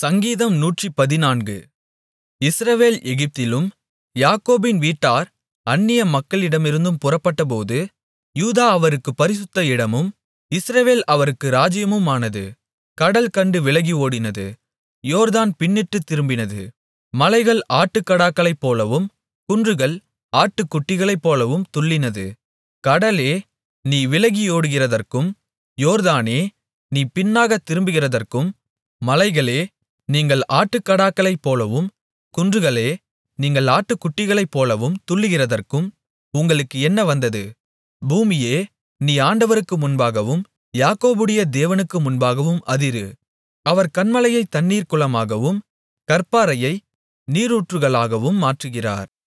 சங்கீதம் நூற்றுப்பதினான்கு இஸ்ரவேல் எகிப்திலும் யாக்கோபின் வீட்டார் அந்நிய மக்களிடமிருந்தும் புறப்பட்டபோது யூதா அவருக்குப் பரிசுத்த இடமும் இஸ்ரவேல் அவருக்கு ராஜ்ஜியமுமானது கடல் கண்டு விலகி ஓடினது யோர்தான் பின்னிட்டுத் திரும்பினது மலைகள் ஆட்டுக்கடாக்களைப்போலவும் குன்றுகள் ஆட்டுக்குட்டிகளைப்போலவும் துள்ளினது கடலே நீ விலகியோடுகிறதற்கும் யோர்தானே நீ பின்னாகத் திரும்புகிறதற்கும் மலைகளே நீங்கள் ஆட்டுக்கடாக்களைப்போலவும் குன்றுகளே நீங்கள் ஆட்டுக்குட்டிகளைப்போலவும் துள்ளுகிறதற்கும் உங்களுக்கு என்ன வந்தது பூமியே நீ ஆண்டவருக்கு முன்பாகவும் யாக்கோபுடைய தேவனுக்கு முன்பாகவும் அதிரு அவர் கன்மலையைத் தண்ணீர்க்குளமாகவும் கற்பாறையை நீரூற்றுகளாகவும் மாற்றுகிறார்